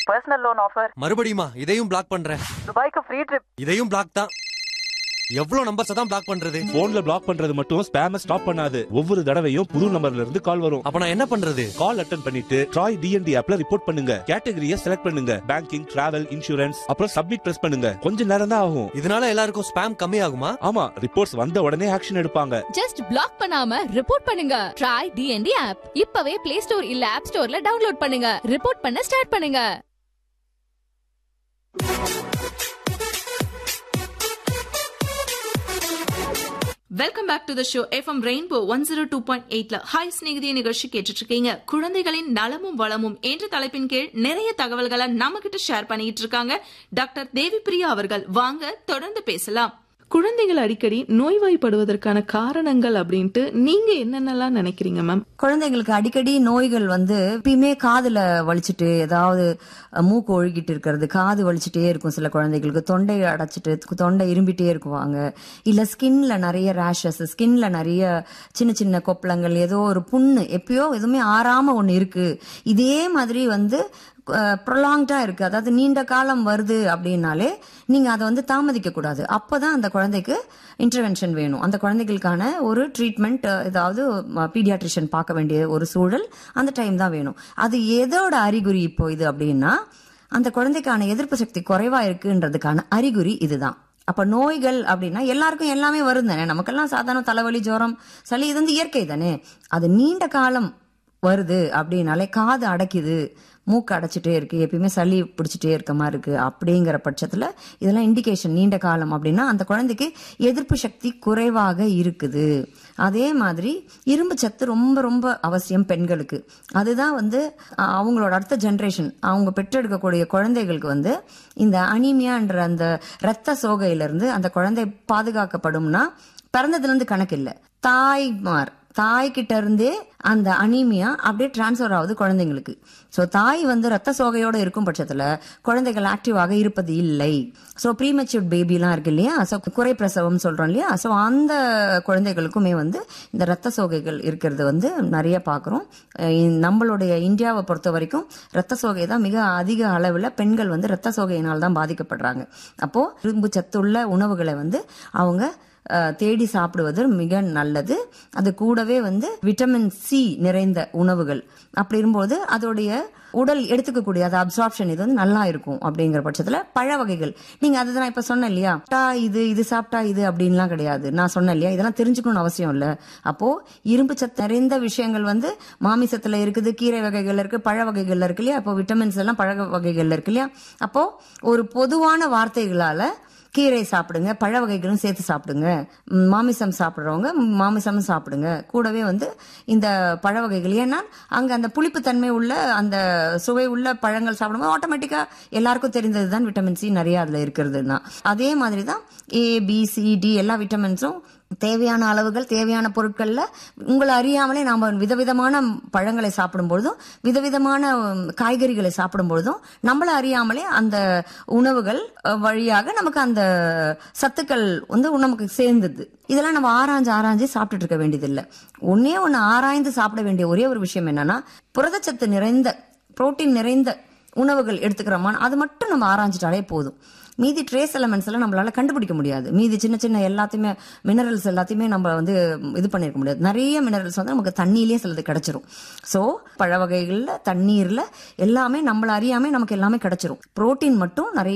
personal loan offer மறுபடியுமா இதையும் black பண்றேன் துபாய்க்கு ஃப்ரீ ட்ரிப் இதையும் பிளாக் தான் எவ்வளவு நம்பர்ஸ் தான் பிளாக் பண்றது போன்ல பிளாக் பண்றது மட்டும் ஸ்பேம ஸ்டாப் பண்ணாது ஒவ்வொரு தடவையும் புது நம்பர்ல இருந்து கால் வரும் அப்ப நான் என்ன பண்றது கால் அட்டன் பண்ணிட்டு ட்ராய் டிஎன்டி ஆப்ல ரிப்போர்ட் பண்ணுங்க கேட்டகரிய செலக்ட் பண்ணுங்க பேங்கிங் டிராவல் இன்சூரன்ஸ் அப்புறம் சப்மிட் பிரஸ் பண்ணுங்க கொஞ்ச நேரம் தான் ஆகும் இதனால எல்லாருக்கும் ஸ்பேம் கம்மி ஆகுமா ஆமா ரிப்போர்ட்ஸ் வந்த உடனே ஆக்ஷன் எடுப்பாங்க ஜஸ்ட் பிளாக் பண்ணாம ரிப்போர்ட் பண்ணுங்க ட்ரை டிஎன்டி ஆப் இப்பவே பிளே ஸ்டோர் இல்ல ஆப் ஸ்டோர்ல டவுன்லோட் பண்ணுங்க ரிப்போர்ட் பண்ண ஸ்டார்ட் பண்ணுங்க welcome back to the show FM Rainbow one zero two point எயிட்ல ஹாய் ஸ்நேகிதிய நிகழ்ச்சி கேட்டுட்டு இருக்கீங்க குழந்தைகளின் நலமும் வளமும் என்ற தலைப்பின் கீழ் நிறைய தகவல்களை நம்ம கிட்ட ஷேர் பண்ணிட்டு இருக்காங்க டாக்டர் தேவி பிரியா அவர்கள் வாங்க தொடர்ந்து பேசலாம் குழந்தைகள் அடிக்கடி நோய்வாய்ப்படுவதற்கான காரணங்கள் அப்படின்ட்டு நீங்க என்னென்னலாம் நினைக்கிறீங்க மேம் குழந்தைங்களுக்கு அடிக்கடி நோய்கள் வந்து எப்பயுமே காதுல வலிச்சிட்டு ஏதாவது அஹ், மூக்கு ஒழுகிட்டு இருக்கிறது காது வலிச்சிட்டே இருக்கும் சில குழந்தைகளுக்கு தொண்டை அடைச்சிட்டு தொண்டை இரும்பிட்டே இருக்குவாங்க இல்ல ஸ்கின்ல நிறைய ரேஷஸ் ஸ்கின்ல நிறைய சின்ன சின்ன கொப்பளங்கள் ஏதோ ஒரு புண்ணு எப்பயோ எதுவுமே ஆறாம ஒண்ணு இருக்கு இதே மாதிரி வந்து ப்ரொலாங்டா இருக்கு அதாவது நீண்ட காலம் வருது அப்படின்னாலே நீங்க அதை வந்து தாமதிக்க கூடாது அப்பதான் அந்த குழந்தைக்கு இன்டர்வென்ஷன் வேணும் அந்த குழந்தைகளுக்கான ஒரு ட்ரீட்மெண்ட் ஏதாவது பீடியாட்ரிஷியன் பார்க்க வேண்டிய ஒரு சூழல் அந்த டைம் தான் வேணும் அது எதோட அறிகுறி இப்போ இது அப்படின்னா அந்த குழந்தைக்கான எதிர்ப்பு சக்தி குறைவா இருக்குன்றதுக்கான அறிகுறி இதுதான் அப்ப நோய்கள் அப்படின்னா எல்லாருக்கும் எல்லாமே வரும் தானே நமக்கெல்லாம் சாதாரண தலைவலி ஜுரம் சளி இது வந்து இயற்கை தானே அது நீண்ட காலம் வருது அப்படின்னாலே காது அடைக்குது மூக்கு அடைச்சிட்டே இருக்கு எப்பயுமே சளி பிடிச்சிட்டே இருக்க மாதிரி இருக்கு அப்படிங்கிற பட்சத்துல இதெல்லாம் இண்டிகேஷன் நீண்ட காலம் அப்படின்னா அந்த குழந்தைக்கு எதிர்ப்பு சக்தி குறைவாக இருக்குது அதே மாதிரி இரும்பு சத்து ரொம்ப ரொம்ப அவசியம் பெண்களுக்கு அதுதான் வந்து அஹ், அவங்களோட அடுத்த ஜென்ரேஷன் அவங்க பெற்றெடுக்கக்கூடிய குழந்தைகளுக்கு வந்து இந்த அனீமியான்ற அந்த இரத்த சோகையிலிருந்து அந்த குழந்தை பாதுகாக்கப்படும்னா பிறந்ததுல இருந்து கணக்கு இல்ல தாய்மார் தாய்கிட்ட இருந்தே அந்த அனீமியா அப்படியே டிரான்ஸ்ஃபர் ஆகுது குழந்தைங்களுக்கு சோ தாய் வந்து ரத்த சோகையோட இருக்கும் பட்சத்துல குழந்தைகள் ஆக்டிவாக இருப்பது இல்லை சோ ப்ரீமெச்சூர்ட் பேபிலாம் இருக்கு இல்லையா சோ குறை பிரசவம் சொல்றோம் இல்லையா சோ அந்த குழந்தைகளுக்குமே வந்து இந்த ரத்த சோகைகள் இருக்கிறது வந்து நிறைய பாக்குறோம் அஹ் நம்மளுடைய இந்தியாவை பொறுத்த வரைக்கும் ரத்த சோகை தான் மிக அதிக அளவுல பெண்கள் வந்து ரத்த சோகையினால் தான் பாதிக்கப்படுறாங்க அப்போ இரும்பு சத்துள்ள உணவுகளை வந்து அவங்க அஹ், தேடி சாப்பிடுவது மிக நல்லது அது கூடவே வந்து விட்டமின் சி நிறைந்த உணவுகள் அப்படி இருக்கும்போது அதோடைய உடல் எடுத்துக்கக்கூடிய அது அப்சார்ப்ஷன் இது வந்து நல்லா இருக்கும் அப்படிங்கிற பட்சத்துல பழ வகைகள் நீங்க அதுதான் நான் இப்ப சொன்னேன் இல்லையா சாப்பிட்டா இது இது சாப்பிட்டா இது அப்படின்லாம் கிடையாது நான் சொன்னேன் இல்லையா இதெல்லாம் தெரிஞ்சுக்கணும்னு அவசியம் இல்ல அப்போ இரும்பு சத்து நிறைந்த விஷயங்கள் வந்து மாமிசத்துல இருக்குது கீரை வகைகள் இருக்கு பழ வகைகள்ல இருக்கு இல்லையா அப்போ விட்டமின்ஸ் எல்லாம் பழ வகைகள்ல இருக்கு இல்லையா அப்போ ஒரு பொதுவான வார்த்தைகளால கீரை சாப்பிடுங்க பழ வகைகளும் சேர்த்து சாப்பிடுங்க ம், மாமிசம் சாப்பிடுறவங்க மாமிசமும் சாப்பிடுங்க கூடவே வந்து இந்த பழ வகைகள் ஏன்னா அங்க அந்த புளிப்புத்தன்மை உள்ள அந்த சுவை உள்ள பழங்கள் சாப்பிடும்போது ஆட்டோமேட்டிக்கா எல்லாருக்கும் தெரிந்தது தான் விட்டமின் சி நிறைய அதுல இருக்கிறதுனா அதே மாதிரி தான் ஏ பி சி டி எல்லா விட்டமின்ஸும் தேவையான அளவுகள் தேவையான பொருட்கள்ல உங்களை அறியாமலே நாம விதவிதமான பழங்களை சாப்பிடும் பொழுதும் விதவிதமான உம், காய்கறிகளை சாப்பிடும் பொழுதும் நம்மள அறியாமலே அந்த உணவுகள் அஹ், வழியாக நமக்கு அந்த சத்துக்கள் வந்து நமக்கு சேர்ந்தது இதெல்லாம் நம்ம ஆராய்ஞ்சு ஆராய்ஞ்சு சாப்பிட்டுட்டு இருக்க வேண்டியதில்லை ஒன்னே ஒன்னு ஆராய்ந்து சாப்பிட வேண்டிய ஒரே ஒரு விஷயம் என்னன்னா புரதச்சத்து நிறைந்த புரோட்டீன் நிறைந்த உணவுகள் எடுத்துக்கிறோமா அது மட்டும் நம்ம ஆராய்ஞ்சிட்டாலே போதும் மீதி ட்ரேஸ் எலமெண்ட்ஸ் எல்லாம் நம்மளால கண்டுபிடிக்க முடியாது மீதி சின்ன சின்ன எல்லாத்தையுமே மினரல்ஸ் எல்லாத்தையுமே நம்ம வந்து இது பண்ணிருக்க முடியாது நிறைய மினரல்ஸ் வந்து நமக்கு தண்ணியிலேயே சிலது கிடைச்சிரும் சோ பழ வகைகள்ல தண்ணீர்ல எல்லாமே நம்மள அறியாம நமக்கு எல்லாமே கிடைச்சிரும் புரோட்டீன் மட்டும் நிறைய